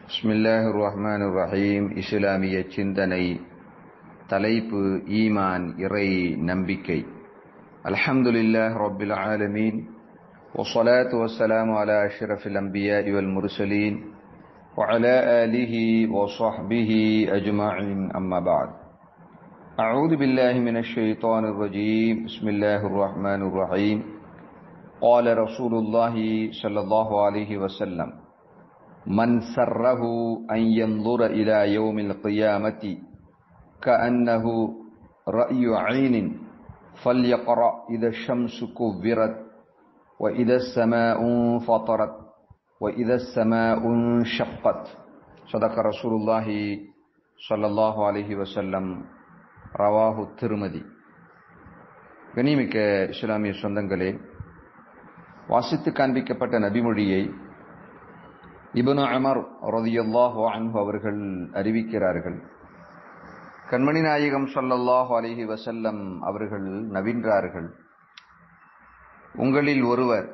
பிஸ்மில்லாஹ் ரஹ்மான் ரஹீம் இஸ்லாமிய சிந்தனை தலைப்பு ஈமான் இறை நம்பிக்கை அல்ஹம்துலில்லாஹ் ரப்பில் ஆலமீன் والصلاة والسلام على أشرف الأنبياء والمرسلين وعلى آله وصحبه أجمعين أما بعد أعوذ بالله من الشيطان الرجيم بسم الله الرحمن الرحيم قال رسول الله صلى الله عليه وسلم من سره أن ينظر إلى يوم القيامة كأنه رأي عين فليقرأ إذا الشمس كبرت وإذا السماء فطرت وإذا السماء انشقت صدق رسول الله صلى الله عليه وسلم رواه الترمذي கனிமிக்க இஸ்லாமிய சொந்தங்களே வாசித்து காண்பிக்கப்பட்ட நபிமொழியை இபனு அமர் ரதியல்லாஹு அன்ஹு அவர்கள் அறிவிக்கிறார்கள் கண்மணி நாயகம் சொல்லல்லாஹு அலிஹி வசல்லம் அவர்கள் நவின்றார்கள் உங்களில் ஒருவர்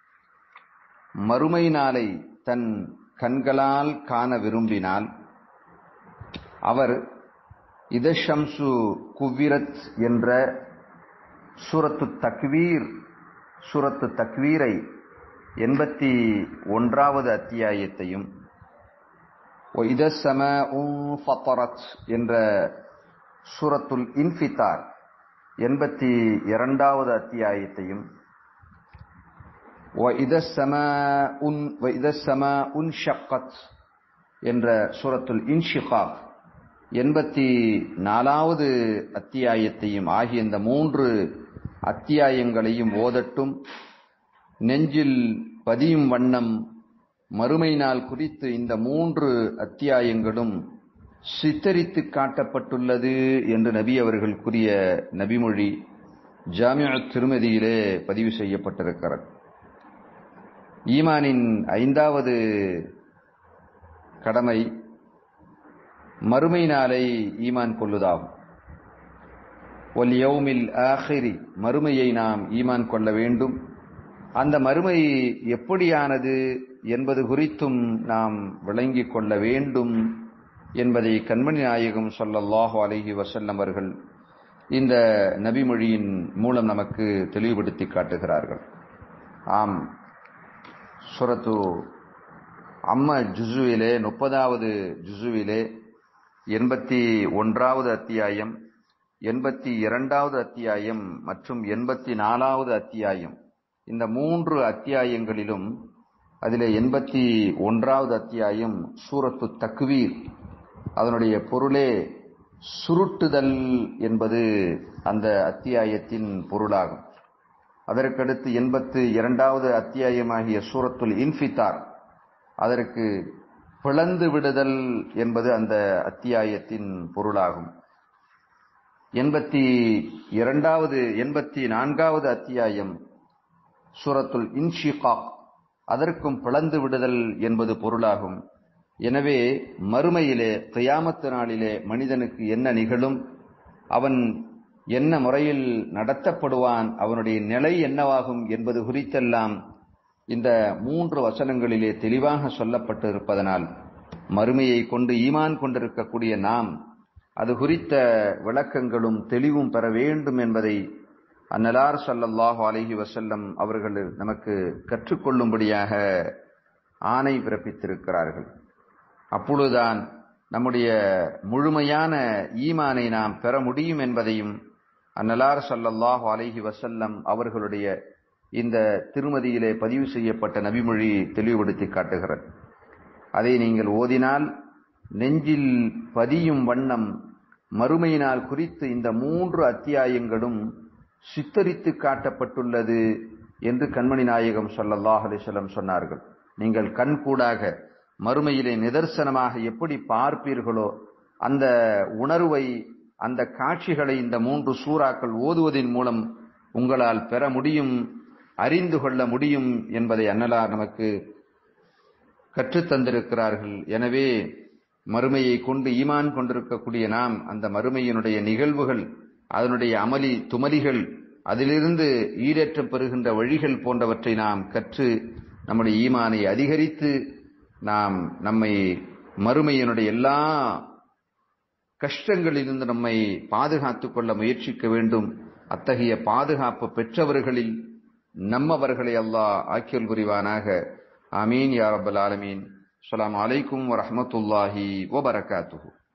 மறுமை நாளை தன் கண்களால் காண விரும்பினால் அவர் இதஷம்சு குவிரத் என்ற சூரத்து தக்வீர் சூரத்து தக்வீரை எண்பத்தி ஒன்றாவது அத்தியாயத்தையும் இதசம ஃபத்தரத் என்ற சூரத்துல் இன்ஃபித்தார் எண்பத்தி இரண்டாவது அத்தியாயத்தையும் என்ற சூரத்துல் இன்ஷிகாக் எண்பத்தி நாலாவது அத்தியாயத்தையும் ஆகிய இந்த மூன்று அத்தியாயங்களையும் ஓதட்டும் நெஞ்சில் பதியும் வண்ணம் மறுமை நாள் குறித்து இந்த மூன்று அத்தியாயங்களும் சித்தரித்து காட்டப்பட்டுள்ளது என்று நபி அவர்கள் கூறிய நபிமொழி ஜாமியா திருமதியிலே பதிவு செய்யப்பட்டிருக்கிறது ஈமானின் ஐந்தாவது கடமை மறுமை நாளை ஈமான் கொள்ளுதாகும் ஒல் யௌமில் ஆஹிரி மறுமையை நாம் ஈமான் கொள்ள வேண்டும் அந்த மறுமை எப்படியானது என்பது குறித்தும் நாம் விளங்கிக் கொள்ள வேண்டும் என்பதை கண்மணி நாயகம் சொல்லல்லாஹு அலஹி வசல்லம் அவர்கள் இந்த நபிமொழியின் மூலம் நமக்கு தெளிவுபடுத்தி காட்டுகிறார்கள் ஆம் சுரத்து அம்ம ஜுசுவிலே முப்பதாவது ஜுசுவிலே எண்பத்தி ஒன்றாவது அத்தியாயம் எண்பத்தி இரண்டாவது அத்தியாயம் மற்றும் எண்பத்தி நாலாவது அத்தியாயம் இந்த மூன்று அத்தியாயங்களிலும் அதில் எண்பத்தி ஒன்றாவது அத்தியாயம் சூரத்து தக்வீர் அதனுடைய பொருளே சுருட்டுதல் என்பது அந்த அத்தியாயத்தின் பொருளாகும் அதற்கடுத்து எண்பத்து இரண்டாவது அத்தியாயமாகிய சூரத்துல் இன்ஃபித்தார் அதற்கு பிளந்து விடுதல் என்பது அந்த அத்தியாயத்தின் பொருளாகும் எண்பத்தி இரண்டாவது எண்பத்தி நான்காவது அத்தியாயம் சூரத்துல் இன்ஷிகா அதற்கும் பிளந்து விடுதல் என்பது பொருளாகும் எனவே மறுமையிலே கியாமத்து நாளிலே மனிதனுக்கு என்ன நிகழும் அவன் என்ன முறையில் நடத்தப்படுவான் அவனுடைய நிலை என்னவாகும் என்பது குறித்தெல்லாம் இந்த மூன்று வசனங்களிலே தெளிவாக சொல்லப்பட்டு இருப்பதனால் மறுமையை கொண்டு ஈமான் கொண்டிருக்கக்கூடிய நாம் அது குறித்த விளக்கங்களும் தெளிவும் பெற வேண்டும் என்பதை அன்னலார் சல்லல்லாஹு அலஹி வசல்லம் அவர்கள் நமக்கு கற்றுக்கொள்ளும்படியாக ஆணை பிறப்பித்திருக்கிறார்கள் அப்பொழுதுதான் நம்முடைய முழுமையான ஈமானை நாம் பெற முடியும் என்பதையும் அன்னலார் சல்லல்லாஹு அலஹி வசல்லம் அவர்களுடைய இந்த திருமதியிலே பதிவு செய்யப்பட்ட நபிமொழி தெளிவுபடுத்தி காட்டுகிறது அதை நீங்கள் ஓதினால் நெஞ்சில் பதியும் வண்ணம் மறுமையினால் குறித்து இந்த மூன்று அத்தியாயங்களும் சித்தரித்து காட்டப்பட்டுள்ளது என்று கண்மணி நாயகம் சொல்லல்லாஹ் அலிசல்லம் சொன்னார்கள் நீங்கள் கண்கூடாக மறுமையிலே நிதர்சனமாக எப்படி பார்ப்பீர்களோ அந்த உணர்வை அந்த காட்சிகளை இந்த மூன்று சூறாக்கள் ஓதுவதன் மூலம் உங்களால் பெற முடியும் அறிந்து கொள்ள முடியும் என்பதை அன்னலார் நமக்கு கற்றுத்தந்திருக்கிறார்கள் எனவே மறுமையை கொண்டு ஈமான் கொண்டிருக்கக்கூடிய நாம் அந்த மறுமையினுடைய நிகழ்வுகள் அதனுடைய அமளி துமலிகள் அதிலிருந்து ஈடேற்றம் பெறுகின்ற வழிகள் போன்றவற்றை நாம் கற்று நம்முடைய ஈமானை அதிகரித்து நாம் நம்மை மறுமையினுடைய எல்லா கஷ்டங்களிலிருந்து நம்மை பாதுகாத்துக் கொள்ள முயற்சிக்க வேண்டும் அத்தகைய பாதுகாப்பு பெற்றவர்களில் நம்மவர்களை அல்லாஹ் ஆக்கியல் புரிவானாக ஆமீன் யா ரப்பல் ஆலமீன் அஸ்ஸலாமு அலைக்கும் வரஹ்மத்துல்லாஹி வபரகாத்துஹு